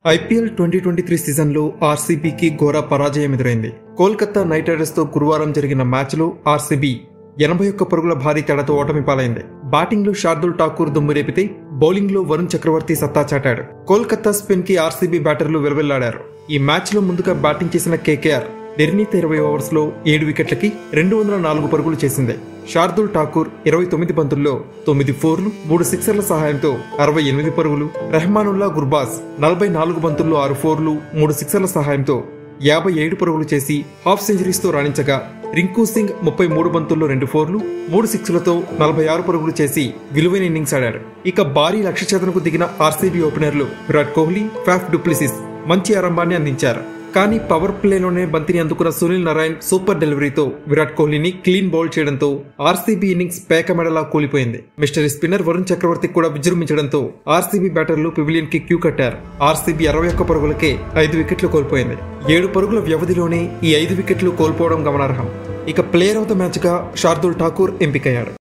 IPL twenty twenty three సీజన్లో ఆర్సీబీకి ఘోర పరాజయం ఎదురైంది కోల్కతా నైట్ రైడర్స్ తో గురువారం జరిగిన మ్యాచ్లో ఆర్సీబీ ఎనభై ఒక్క పరుగుల భారీ తేడాతో ఓటమి పాలైంది బ్యాటింగ్ లో శార్దుల్ ఠాకూర్ దుమ్ము రేపితే బౌలింగ్ లో వరుణ్ చక్రవర్తి సత్తా చాటాడు కోల్కతా స్పిన్ కి ఆర్సీబీ బ్యాటర్లు వెలువెల్లాడారు ఈ మ్యాచ్ లో ముందుగా బ్యాటింగ్ చేసిన కేకేఆర్ నిర్ణీత ఇరవై ఓవర్స్ లో ఏడు వికెట్లకి రెండు వందల నాలుగు పరుగులు చేసింది శార్దుల్ ఠాకూర్ ఇరవై తొమ్మిది బంతుల్లో తొమ్మిది ఫోర్లు మూడు సిక్సర్ల సహాయంతో అరవై ఎనిమిది పరుగులు రెహమానుల్లా గుర్బాస్ నలభై నాలుగు బంతుల్లో ఆరు ఫోర్లు మూడు సిక్సర్ల సహాయంతో యాభై ఏడు పరుగులు చేసి హాఫ్ సెంచరీస్తో రాణించగా రింకు సింగ్ ముప్పై మూడు బంతుల్లో రెండు ఫోర్లు మూడు సిక్స్లతో నలభై ఆరు పరుగులు చేసి విలువైన ఇన్నింగ్స్ ఆడాడు ఇక భారీ లక్ష్య చేతనకు దిగిన ఆర్సీబీ ఓపెనర్లు విరాట్ కోహ్లీ ఫాఫ్ డూప్లిసిస్ మంచి ఆరంభాన్ని అందించారు కానీ పవర్ ప్లేలోనే బంతిని అందుకున్న సునీల్ నారాయణ్ సూపర్ డెలివరీతో విరాట్ కోహ్లీని క్లీన్ బౌల్ చేయడంతో ఆర్సీబీ ఇన్నింగ్స్ పేకమెడలా కూలిపోయింది మిస్టర్ స్పిన్నర్ వరుణ్ చక్రవర్తి కూడా విజృంభించడంతో ఆర్సీబీ బ్యాటర్లు పివిలియన్ కి క్యూ కట్టారు ఆర్సీబీ అరవై ఒక్క పరుగులకే ఐదు వికెట్లు కోల్పోయింది ఏడు పరుగుల వ్యవధిలోనే ఈ ఐదు వికెట్లు కోల్పోవడం గమనార్హం ఇక ప్లేయర్ ఆఫ్ ద మ్యాచ్ గా శార్దుల్ ఠాకూర్ ఎంపికయ్యాడు